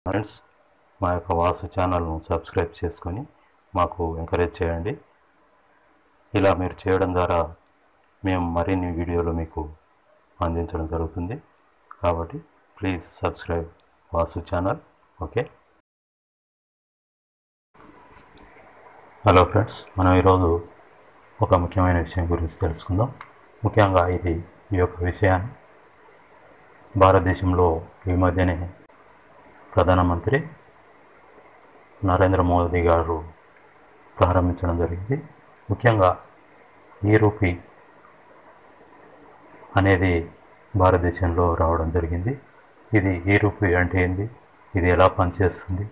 friends మా యొక్క వాసు ఛానల్ను సబ్స్క్రైబ్ చేసుకొని మాకు ఎంకరేజ్ చేయండి ఇలా మీరు చేయడం ద్వారా మేము మరిన్ని వీడియోలు మీకు అందించడం జరుగుతుంది కాబట్టి please subscribe Vasu channel okay hello friends మనం ఈరోజు ఒక ముఖ్యమైన విషయం గురించి తెలుసుకుందాం ముఖ్యంగా ఇది ఈ యొక్క విషయాన్ని భారతదేశంలో ఈ మధ్యనే ప్రధానమంత్రి నరేంద్ర మోదీ గారు ప్రారంభించడం జరిగింది ముఖ్యంగా ఈ రూపీ అనేది భారతదేశంలో రావడం జరిగింది ఇది ఈ రూపీ అంటే ఏంది ఇది ఎలా పనిచేస్తుంది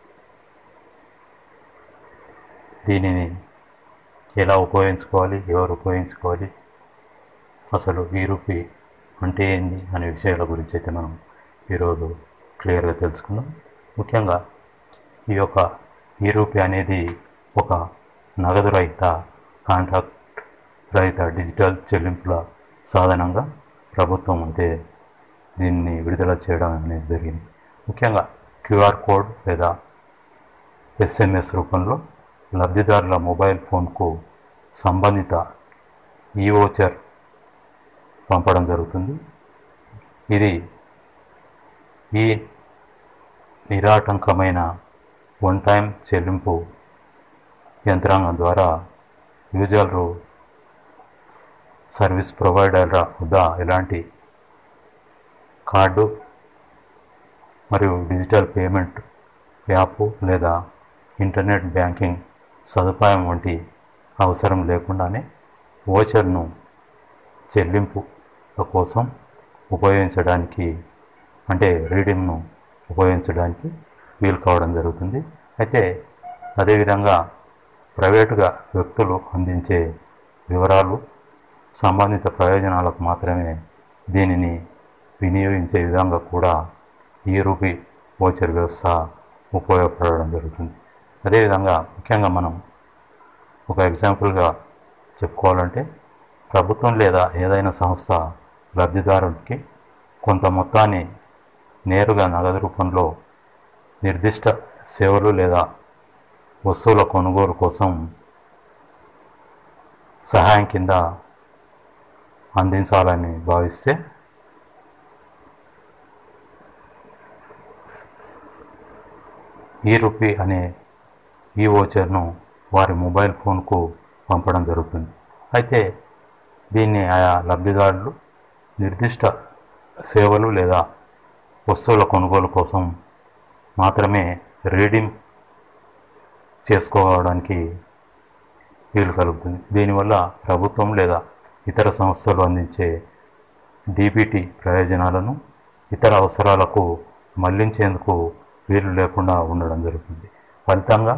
దీనిని ఎలా ఉపయోగించుకోవాలి ఎవరు ఉపయోగించుకోవాలి అసలు ఈ రూపీ అంటే ఏంది అనే విషయాల గురించి అయితే మనం ఈరోజు క్లియర్గా తెలుసుకుందాం ముఖ్యంగా ఈ యొక్క ఈ రూపీ అనేది ఒక నగదు రహిత కాంట్రాక్ట్ రహిత డిజిటల్ చెల్లింపుల సాధనంగా ప్రభుత్వం అయితే దీన్ని విడుదల చేయడం అనేది జరిగింది ముఖ్యంగా క్యూఆర్ కోడ్ లేదా ఎస్ఎంఎస్ రూపంలో లబ్ధిదారుల మొబైల్ ఫోన్కు సంబంధిత ఈ ఓచర్ పంపడం జరుగుతుంది ఇది ఈ నిరాటంకమైన వన్ టైం చెల్లింపు యంత్రాంగం ద్వారా యూజర్లు సర్వీస్ ప్రొవైడర్ల వద్ద ఎలాంటి కార్డు మరియు డిజిటల్ పేమెంట్ యాప్ లేదా ఇంటర్నెట్ బ్యాంకింగ్ సదుపాయం వంటి అవసరం లేకుండానే ఓచర్ను చెల్లింపు కోసం ఉపయోగించడానికి అంటే రీడింగ్ను ఉపయోగించడానికి వీలు కావడం జరుగుతుంది అయితే అదేవిధంగా ప్రైవేటుగా వ్యక్తులు అందించే వివరాలు సంబంధిత ప్రయోజనాలకు మాత్రమే దీనిని వినియోగించే విధంగా కూడా ఈ రూపీ ఓచర్ వ్యవస్థ ఉపయోగపడడం జరుగుతుంది అదేవిధంగా ముఖ్యంగా మనం ఒక ఎగ్జాంపుల్గా చెప్పుకోవాలంటే ప్రభుత్వం లేదా ఏదైనా సంస్థ లబ్ధిదారునికి కొంత మొత్తాన్ని నేరుగా నగదు రూపంలో నిర్దిష్ట సేవలు లేదా వస్తువుల కొనుగోలు కోసం సహాయం కింద అందించాలని భావిస్తే ఈ రూపీ అనే ఈ ఓచర్ను వారి మొబైల్ ఫోన్కు పంపడం జరుగుతుంది అయితే దీన్ని ఆయా లబ్ధిదారులు నిర్దిష్ట సేవలు లేదా వస్తువుల కొనుగోలు కోసం మాత్రమే రీడింగ్ చేసుకోవడానికి వీలు కలుగుతుంది దీనివల్ల ప్రభుత్వం లేదా ఇతర సంస్థలు అందించే డీబీటీ ప్రయోజనాలను ఇతర అవసరాలకు మళ్లించేందుకు వీలు లేకుండా ఉండడం జరుగుతుంది ఫలితంగా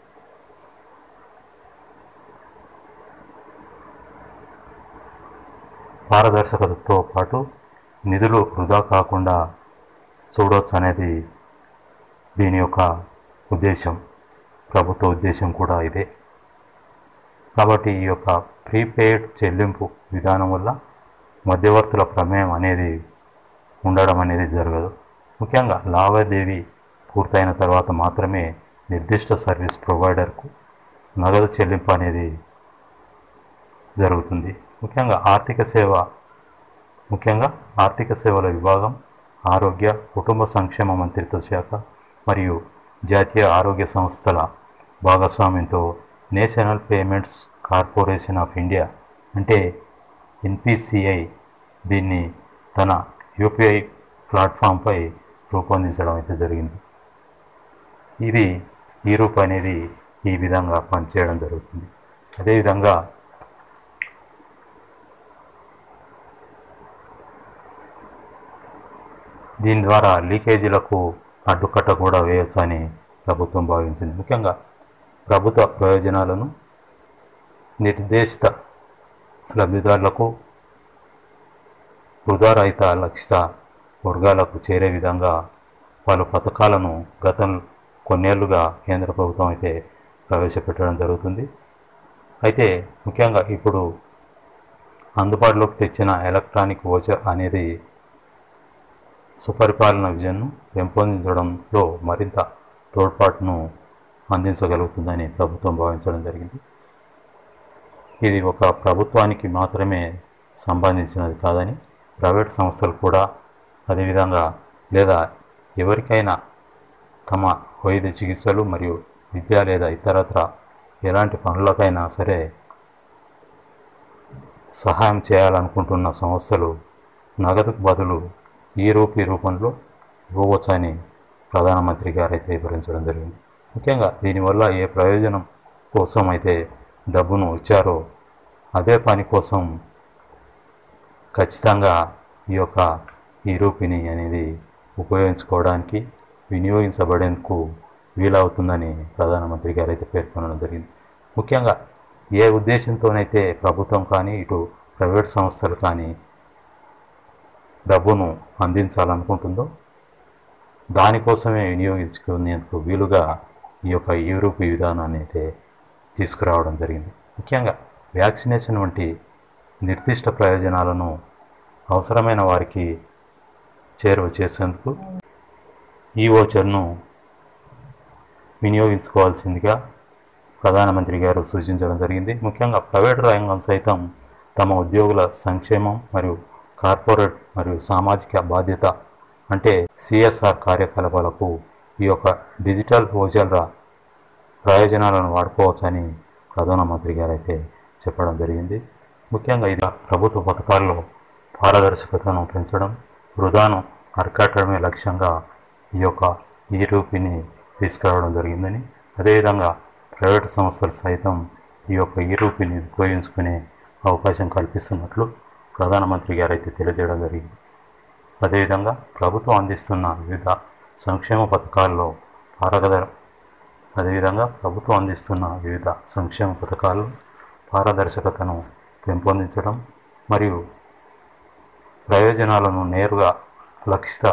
పారదర్శకతతో పాటు నిధులు వృధా కాకుండా చూడవచ్చు అనేది దీని యొక్క ఉద్దేశం ప్రభుత్వ ఉద్దేశం కూడా ఇదే కాబట్టి ఈ యొక్క ప్రీపెయిడ్ చెల్లింపు విధానం వల్ల మధ్యవర్తుల ప్రమేయం అనేది ఉండడం అనేది జరగదు ముఖ్యంగా లావాదేవీ పూర్తయిన తర్వాత మాత్రమే నిర్దిష్ట సర్వీస్ ప్రొవైడర్కు నగదు చెల్లింపు అనేది జరుగుతుంది ముఖ్యంగా ఆర్థిక సేవ ముఖ్యంగా ఆర్థిక సేవల విభాగం ఆరోగ్య కుటుంబ సంక్షేమ మంత్రిత్వ శాఖ మరియు జాతీయ ఆరోగ్య సంస్థల భాగస్వామ్యంతో national payments corporation of India అంటే ఎన్పిసిఐ దీన్ని తన యూపీఐ ప్లాట్ఫామ్పై రూపొందించడం అయితే జరిగింది ఇది ఈ రూపు అనేది ఈ విధంగా పనిచేయడం జరుగుతుంది అదేవిధంగా దీని ద్వారా లీకేజీలకు అడ్డుకట్ట కూడా వేయొచ్చు అని ప్రభుత్వం భావించింది ముఖ్యంగా ప్రభుత్వ ప్రయోజనాలను నిర్దేశిత లబ్ధిదారులకు వృధారహిత లక్షిత వర్గాలకు చేరే విధంగా పలు పథకాలను గతం కొన్నేళ్లుగా కేంద్ర ప్రభుత్వం అయితే ప్రవేశపెట్టడం జరుగుతుంది అయితే ముఖ్యంగా ఇప్పుడు అందుబాటులోకి తెచ్చిన ఎలక్ట్రానిక్ ఓచర్ అనేది సుపరిపాలన విజన్ను పెంపొందించడంలో మరింత తోడ్పాటును అందించగలుగుతుందని ప్రభుత్వం భావించడం జరిగింది ఇది ఒక ప్రభుత్వానికి మాత్రమే సంబంధించినది కాదని ప్రైవేట్ సంస్థలు కూడా అదేవిధంగా లేదా ఎవరికైనా తమ వైద్య చికిత్సలు మరియు విద్య లేదా ఇతరత్ర ఎలాంటి పనులకైనా సరే సహాయం చేయాలనుకుంటున్న సంస్థలు నగదుకు బదులు ఈ రూపీ రూపంలో ఇవ్వవచ్చని ప్రధానమంత్రి గారు అయితే వివరించడం జరిగింది ముఖ్యంగా దీనివల్ల ఏ ప్రయోజనం కోసం అయితే డబ్బును ఇచ్చారో అదే పని కోసం ఖచ్చితంగా ఈ యొక్క ఈ రూపిని అనేది ఉపయోగించుకోవడానికి వినియోగించబడేందుకు వీలవుతుందని ప్రధానమంత్రి గారు అయితే పేర్కొనడం జరిగింది ముఖ్యంగా ఏ ఉద్దేశంతోనైతే ప్రభుత్వం కానీ ఇటు ప్రైవేట్ సంస్థలు కానీ డబ్బును అందించాలనుకుంటుందో దానికోసమే వినియోగించుకునేందుకు వీలుగా ఈ యొక్క యూరోప్ విధానాన్ని అయితే తీసుకురావడం జరిగింది ముఖ్యంగా వ్యాక్సినేషన్ వంటి నిర్దిష్ట ప్రయోజనాలను అవసరమైన వారికి చేరువ చేసేందుకు ఈ ఓచర్ను వినియోగించుకోవాల్సిందిగా ప్రధానమంత్రి గారు సూచించడం జరిగింది ముఖ్యంగా ప్రైవేట్ రంగం సైతం తమ ఉద్యోగుల సంక్షేమం మరియు కార్పొరేట్ మరియు సామాజిక బాధ్యత అంటే సిఎస్ఆర్ కార్యకలాపాలకు ఈ యొక్క డిజిటల్ ఓచర్ల ప్రయోజనాలను వాడుకోవచ్చని ప్రధానమంత్రి గారు అయితే చెప్పడం జరిగింది ముఖ్యంగా ఇది ప్రభుత్వ పథకాల్లో పారదర్శకతను పెంచడం వృధాను అరికట్టడమే లక్ష్యంగా ఈ యొక్క ఈ రూపిని తీసుకురావడం జరిగిందని అదేవిధంగా ప్రైవేట్ సంస్థలు సైతం ఈ యొక్క ఈ రూపిని ఉపయోగించుకునే అవకాశం కల్పిస్తున్నట్లు ప్రధానమంత్రి గారు అయితే తెలియజేయడం జరిగింది అదేవిధంగా ప్రభుత్వం అందిస్తున్న వివిధ సంక్షేమ పథకాల్లో పారగద అదేవిధంగా ప్రభుత్వం అందిస్తున్న వివిధ సంక్షేమ పథకాల్లో పారదర్శకతను పెంపొందించడం మరియు ప్రయోజనాలను నేరుగా లక్షిత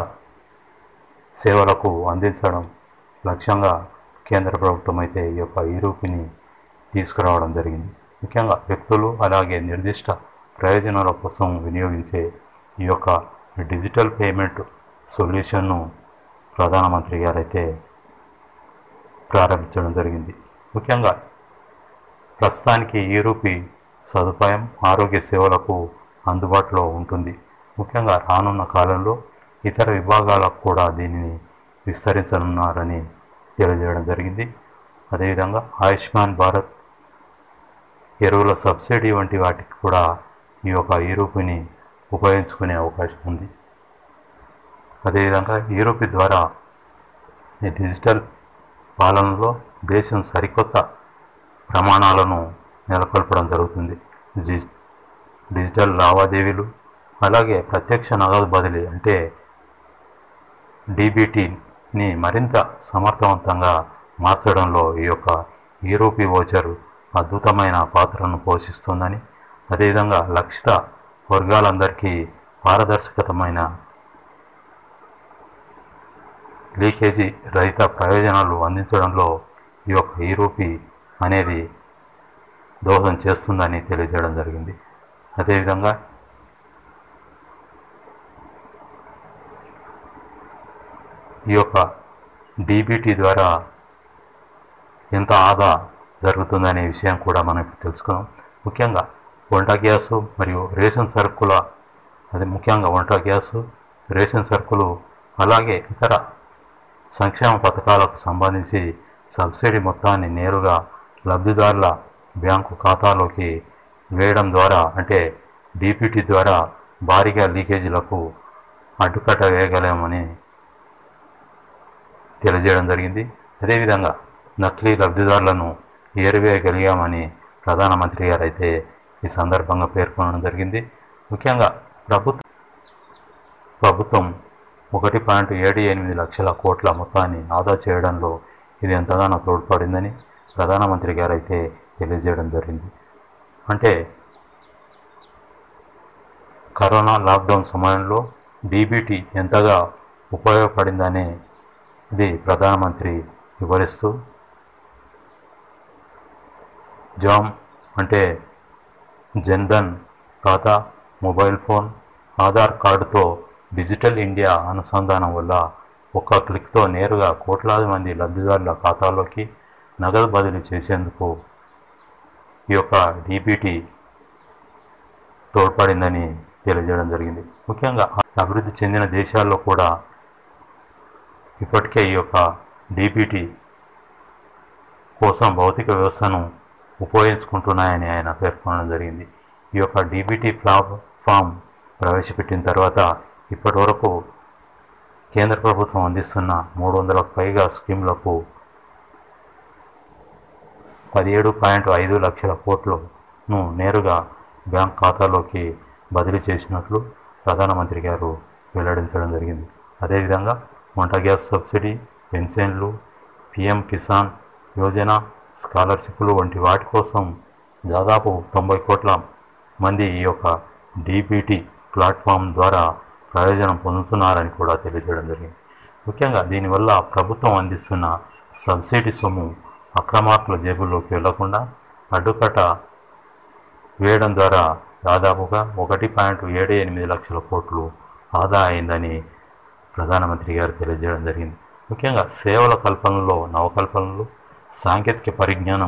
సేవలకు అందించడం లక్ష్యంగా కేంద్ర ప్రభుత్వం అయితే ఈ యొక్క ఈ రూపిని తీసుకురావడం జరిగింది ముఖ్యంగా వ్యక్తులు అలాగే నిర్దిష్ట ప్రయోజనాల కోసం వినియోగించే ఈ యొక్క డిజిటల్ పేమెంట్ సొల్యూషన్ను ప్రధానమంత్రి గారైతే ప్రారంభించడం జరిగింది ముఖ్యంగా ప్రస్తుతానికి ఈ రూపీ సదుపాయం ఆరోగ్య సేవలకు అందుబాటులో ఉంటుంది ముఖ్యంగా రానున్న కాలంలో ఇతర విభాగాలకు కూడా దీనిని విస్తరించనున్నారని తెలియజేయడం జరిగింది అదేవిధంగా ఆయుష్మాన్ భారత్ ఎరువుల సబ్సిడీ వంటి వాటికి కూడా ఈ యొక్క ఈ రూపీని ఉపయోగించుకునే అవకాశం ఉంది అదేవిధంగా ఈ రూపీ ద్వారా ఈ డిజిటల్ పాలనలో దేశం సరికొత్త ప్రమాణాలను నెలకొల్పడం జరుగుతుంది డిజి డిజిటల్ లావాదేవీలు అలాగే ప్రత్యక్ష నగదు బదిలీ అంటే డీబీటీని మరింత సమర్థవంతంగా మార్చడంలో ఈ యొక్క ఈరూపీ ఓచర్ అద్భుతమైన పాత్రను పోషిస్తుందని అదేవిధంగా లక్షిత వర్గాలందరికీ పారదర్శకతమైన లీకేజీ రహిత ప్రయోజనాలు అందించడంలో ఈ యొక్క ఈరూపీ అనేది దోహదం చేస్తుందని తెలియజేయడం జరిగింది అదేవిధంగా ఈ యొక్క డీబీటీ ద్వారా ఎంత ఆదా జరుగుతుందనే విషయం కూడా మనం ఇప్పుడు తెలుసుకున్నాం ముఖ్యంగా వంట గ్యాసు మరియు రేషన్ సరుకుల అది ముఖ్యంగా వంట గ్యాసు రేషన్ సరుకులు అలాగే ఇతర సంక్షేమ పథకాలకు సంబంధించి సబ్సిడీ మొత్తాన్ని నేరుగా లబ్ధిదారుల బ్యాంకు ఖాతాలోకి వేయడం ద్వారా అంటే డీపీటీ ద్వారా భారీగా లీకేజీలకు అడ్డుకట్ట వేయగలమని తెలియజేయడం జరిగింది అదేవిధంగా నకిలీ లబ్ధిదారులను ఏరివేయగలిగామని ప్రధానమంత్రి గారు అయితే ఈ సందర్భంగా పేర్కొనడం జరిగింది ముఖ్యంగా ప్రభుత్వం ప్రభుత్వం ఒకటి పాయింట్ ఏడు ఎనిమిది లక్షల కోట్ల మొత్తాన్ని ఆదా చేయడంలో ఇది ఎంతగానో తోడ్పడిందని ప్రధానమంత్రి గారు అయితే తెలియజేయడం జరిగింది అంటే కరోనా లాక్డౌన్ సమయంలో డీబీటీ ఎంతగా ఉపయోగపడిందనే ఇది ప్రధానమంత్రి వివరిస్తూ జామ్ అంటే జన్ధన్ ఖాతా మొబైల్ ఫోన్ ఆధార్ కార్డుతో డిజిటల్ ఇండియా అనుసంధానం వల్ల ఒక్క క్లిక్తో నేరుగా కోట్లాది మంది లబ్ధిదారుల ఖాతాల్లోకి నగదు బదిలీ చేసేందుకు ఈ యొక్క డీబీటీ తోడ్పడిందని తెలియజేయడం జరిగింది ముఖ్యంగా అభివృద్ధి చెందిన దేశాల్లో కూడా ఇప్పటికే ఈ యొక్క డీబీటీ కోసం భౌతిక వ్యవస్థను ఉపయోగించుకుంటున్నాయని ఆయన పేర్కొనడం జరిగింది ఈ యొక్క డీబీటీ ప్లాట్ఫామ్ ప్రవేశపెట్టిన తర్వాత ఇప్పటి వరకు కేంద్ర ప్రభుత్వం అందిస్తున్న మూడు వందలకు పైగా స్కీములకు పదిహేడు పాయింట్ ఐదు లక్షల కోట్లను నేరుగా బ్యాంక్ ఖాతాలోకి బదిలీ చేసినట్లు ప్రధానమంత్రి గారు వెల్లడించడం జరిగింది అదేవిధంగా వంట గ్యాస్ సబ్సిడీ పెన్షన్లు పిఎం కిసాన్ యోజన స్కాలర్షిప్లు వంటి వాటి కోసం దాదాపు తొంభై కోట్ల మంది ఈ యొక్క డీబీటీ ప్లాట్ఫామ్ ద్వారా ప్రయోజనం పొందుతున్నారని కూడా తెలియజేయడం జరిగింది ముఖ్యంగా దీనివల్ల ప్రభుత్వం అందిస్తున్న సబ్సిడీ సొమ్ము అక్రమార్కుల జేబుల్లోకి వెళ్లకుండా అడ్డుకట్ట వేయడం ద్వారా దాదాపుగా ఒకటి పాయింట్ ఏడు ఎనిమిది లక్షల కోట్లు ఆదా అయిందని ప్రధానమంత్రి గారు తెలియజేయడం జరిగింది ముఖ్యంగా సేవల కల్పనలో నవకల్పనలు సాంకేతిక పరిజ్ఞానం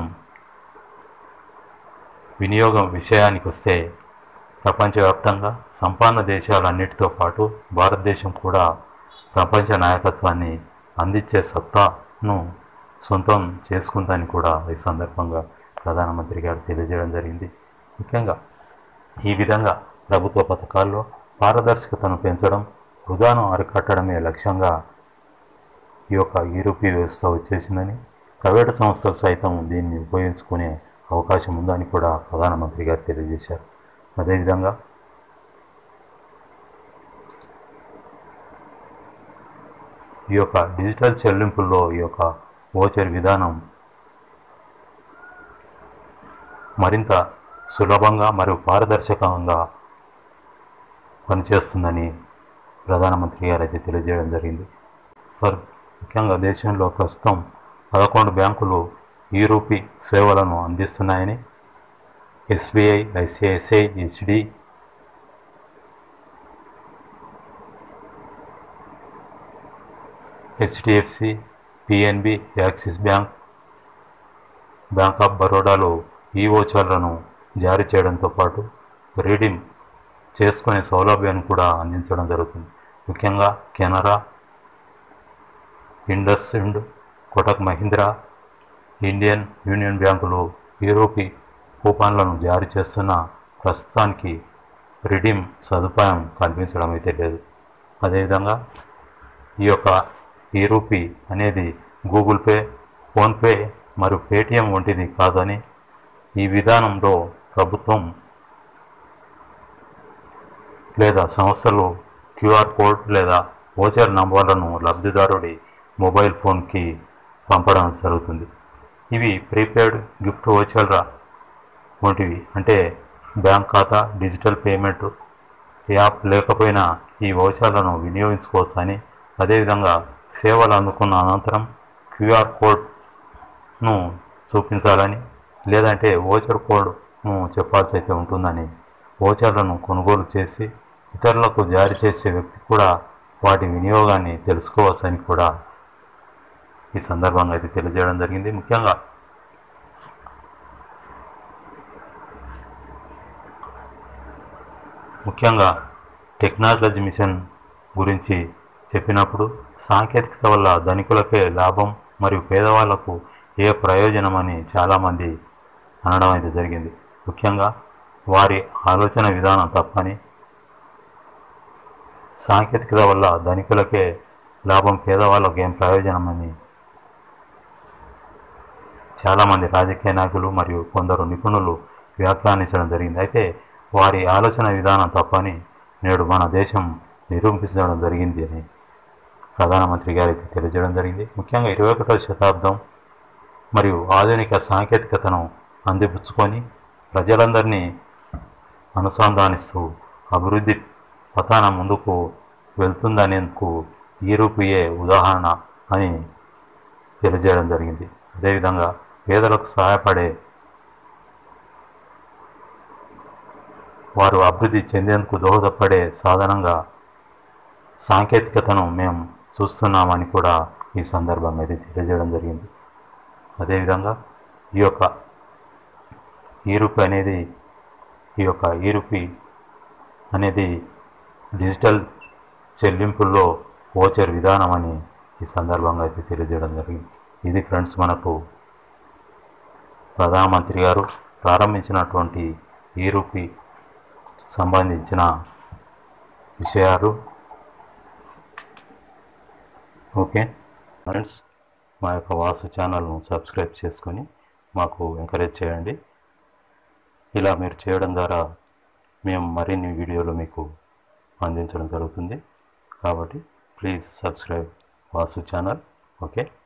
వినియోగం విషయానికి వస్తే ప్రపంచవ్యాప్తంగా సంపన్న దేశాలన్నిటితో పాటు భారతదేశం కూడా ప్రపంచ నాయకత్వాన్ని అందించే సత్తాను సొంతం చేసుకుందని కూడా ఈ సందర్భంగా ప్రధానమంత్రి గారు తెలియజేయడం జరిగింది ముఖ్యంగా ఈ విధంగా ప్రభుత్వ పథకాల్లో పారదర్శకతను పెంచడం వృధాను అరికట్టడమే లక్ష్యంగా ఈ యొక్క ఈరూపీ వ్యవస్థ వచ్చేసిందని ప్రైవేటు సంస్థలు సైతం దీన్ని ఉపయోగించుకునే అవకాశం ఉందని కూడా ప్రధానమంత్రి గారు తెలియజేశారు అదేవిధంగా ఈ యొక్క డిజిటల్ చెల్లింపుల్లో ఈ యొక్క ఓచర్ విధానం మరింత సులభంగా మరియు పారదర్శకంగా పనిచేస్తుందని ప్రధానమంత్రి గారు అయితే తెలియజేయడం జరిగింది ఫర్ ముఖ్యంగా దేశంలో ప్రస్తుతం పదకొండు బ్యాంకులు ఈ రూపీ సేవలను అందిస్తున్నాయని SBI ICICI HD HDFC PNB Axis bank bank of బరోడాలో ఈ ఓచర్లను జారీ చేయడంతో పాటు రీడింగ్ చేసుకునే సౌలభ్యాన్ని కూడా అందించడం జరుగుతుంది ముఖ్యంగా Canara IndusInd Kotak Mahindra Indian union బ్యాంకులు యూరోపీ కూపన్లను జారీ చేస్తున్న ప్రస్తుతానికి రిడీమ్ సదుపాయం కల్పించడం అయితే లేదు అదేవిధంగా ఈ యొక్క ఈ రూపీ అనేది గూగుల్ పే ఫోన్పే మరియు పేటిఎం వంటిది కాదని ఈ విధానంలో ప్రభుత్వం లేదా సంస్థలు క్యూఆర్ కోడ్ లేదా ఓచర్ నంబర్లను లబ్ధిదారుడి మొబైల్ ఫోన్కి పంపడం జరుగుతుంది ఇవి ప్రీపెయిడ్ గిఫ్ట్ ఓచర్ల వంటివి అంటే బ్యాంక్ ఖాతా డిజిటల్ పేమెంట్ యాప్ లేకపోయినా ఈ ఓచర్లను వినియోగించుకోవచ్చని అదేవిధంగా సేవలు అందుకున్న అనంతరం క్యూఆర్ కోడ్ను చూపించాలని లేదంటే ఓచర్ కోడ్ను చెప్పాల్సి అయితే ఉంటుందని ఓచర్లను కొనుగోలు చేసి ఇతరులకు జారీ చేసే వ్యక్తి కూడా వాటి వినియోగాన్ని తెలుసుకోవచ్చని కూడా ఈ సందర్భంగా అయితే తెలియజేయడం జరిగింది ముఖ్యంగా ముఖ్యంగా టెక్నాలజీ మిషన్ గురించి చెప్పినప్పుడు సాంకేతికత వల్ల ధనికులకే లాభం మరియు పేదవాళ్లకు ఏ ప్రయోజనం అని చాలామంది అనడం అయితే జరిగింది ముఖ్యంగా వారి ఆలోచన విధానం తప్పని సాంకేతికత వల్ల ధనికులకే లాభం పేదవాళ్ళకి ఏం ప్రయోజనం అని చాలామంది రాజకీయ నాయకులు మరియు కొందరు నిపుణులు వ్యాఖ్యానించడం జరిగింది అయితే వారి ఆలోచన విధానం తప్పని నేడు మన దేశం నిరూపించడం జరిగింది అని ప్రధానమంత్రి గారికి తెలియజేయడం జరిగింది ముఖ్యంగా ఇరవై ఒకటో శతాబ్దం మరియు ఆధునిక సాంకేతికతను అందిపుచ్చుకొని ప్రజలందరినీ అనుసంధానిస్తూ అభివృద్ధి పథాన ముందుకు వెళ్తుందనేందుకు ఈ రూపీయే ఉదాహరణ అని తెలియజేయడం జరిగింది అదేవిధంగా పేదలకు సహాయపడే వారు అభివృద్ధి చెందేందుకు దోహదపడే సాధనంగా సాంకేతికతను మేము చూస్తున్నామని కూడా ఈ సందర్భంగా ఇది తెలియజేయడం జరిగింది అదేవిధంగా ఈ యొక్క ఈరుపి అనేది ఈ యొక్క ఈరుపి అనేది డిజిటల్ చెల్లింపుల్లో ఓచర్ విధానం అని ఈ సందర్భంగా అయితే తెలియజేయడం జరిగింది ఇది ఫ్రెండ్స్ మనకు ప్రధానమంత్రి గారు ప్రారంభించినటువంటి ఈ రూపీ సంబంధించిన విషయాలు ఓకే ఫ్రెండ్స్ మా యొక్క వాసు ఛానల్ను సబ్స్క్రైబ్ చేసుకొని మాకు ఎంకరేజ్ చేయండి ఇలా మీరు చేయడం ద్వారా మేము మరిన్ని వీడియోలు మీకు అందించడం జరుగుతుంది కాబట్టి please subscribe Vasu channel okay